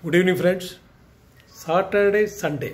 good evening friends Saturday Sunday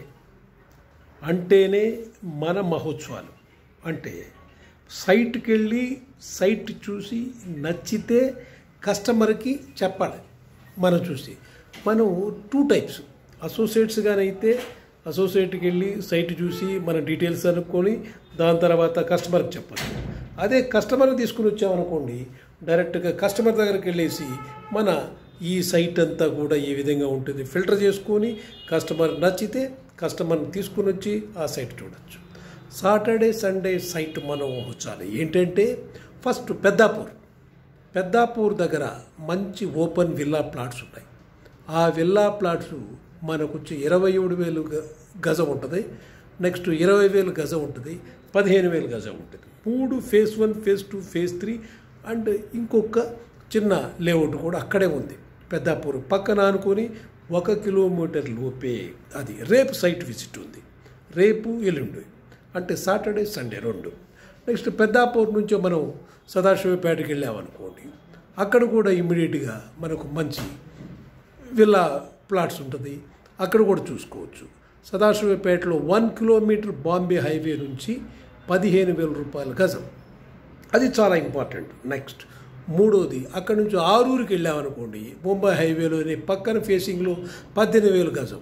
అంటేనే మన మహోత్సవాలు అంటే సైట్కి వెళ్ళి సైట్ చూసి నచ్చితే కస్టమర్కి చెప్పాలి మనం చూసి మనం టూ టైప్స్ అసోసియేట్స్ అయితే అసోసియేట్కి వెళ్ళి సైట్ చూసి మన డీటెయిల్స్ అనుకొని దాని తర్వాత కస్టమర్కి చెప్పాలి అదే కస్టమర్ తీసుకుని వచ్చామనుకోండి డైరెక్ట్గా కస్టమర్ దగ్గరికి వెళ్ళేసి మన ఈ సైట్ అంతా కూడా ఈ విధంగా ఉంటుంది ఫిల్టర్ చేసుకొని కస్టమర్ నచ్చితే కస్టమర్ని తీసుకుని వచ్చి ఆ సైట్ చూడొచ్చు సాటర్డే సండే సైట్ మనం వచ్చాలి ఏంటంటే ఫస్ట్ పెద్దాపూర్ పెద్దాపూర్ దగ్గర మంచి ఓపెన్ విల్లా ప్లాట్స్ ఉన్నాయి ఆ విల్లా ప్లాట్స్ మనకు వచ్చి ఇరవై ఏడు వేలు గ- గజం ఉంటుంది నెక్స్ట్ ఇరవై వేలు గజం ఉంటుంది పదిహేను వేలు గజం ఉంటుంది మూడు phase one phase two phase three and ఇంకొక చిన్న లేఅవుట్ కూడా అక్కడే ఉంది పెద్దాపూర్ పక్కన అనుకొని ఒక కిలోమీటర్ లోపే అది రేపు సైట్ విజిట్ ఉంది రేపు ఎల్లుండి అంటే సాటర్డే సండే రెండు నెక్స్ట్ పెద్దాపూర్ నుంచి మనం సదాశివపేటకి వెళ్ళామనుకోండి అక్కడ కూడా ఇమ్మీడియట్గా మనకు మంచి విల్లా ప్లాట్స్ ఉంటుంది అక్కడ కూడా చూసుకోవచ్చు సదాశివపేటలో వన్ కిలోమీటర్ బాంబే హైవే నుంచి పదిహేను వేల రూపాయల గజం అది చాలా ఇంపార్టెంట్ నెక్స్ట్ మూడోది అక్కడ నుంచి ఆరూరుకి వెళ్ళామనుకోండి ముంబై హైవేలోని పక్కన ఫేసింగ్లో పద్దెనిమిది వేలు గజం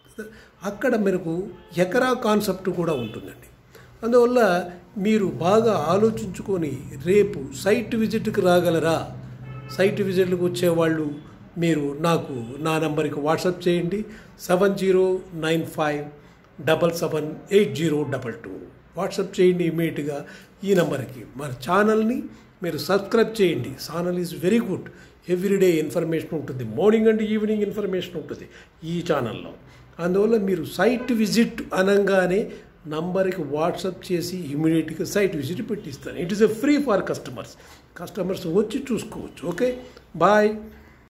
అక్కడ మనకు ఎకరా కాన్సెప్ట్ కూడా ఉంటుందండి అందువల్ల మీరు బాగా ఆలోచించుకొని రేపు సైట్ విజిట్కి రాగలరా సైట్ విజిట్లకు వచ్చేవాళ్ళు మీరు నాకు నా నంబర్కి వాట్సాప్ చేయండి seven zero nine five double seven eight zero double two WhatsApp చేయండి ఇమీడియట్గా ఈ నెంబర్కి మన ఛానల్ని మీరు సబ్స్క్రైబ్ చేయండి channel is very good everyday information ఉంటుంది మార్నింగ్ అండ్ ఈవినింగ్ ఇన్ఫర్మేషన్ ఉంటుంది ఈ ఛానల్లో అందువల్ల మీరు సైట్ విజిట్ అనగానే నంబర్కి వాట్సాప్ చేసి ఇమీడియట్గా సైట్ విజిట్ పెట్టిస్తాను it is a free for customers customers వచ్చి చూసుకోవచ్చు ఓకే బాయ్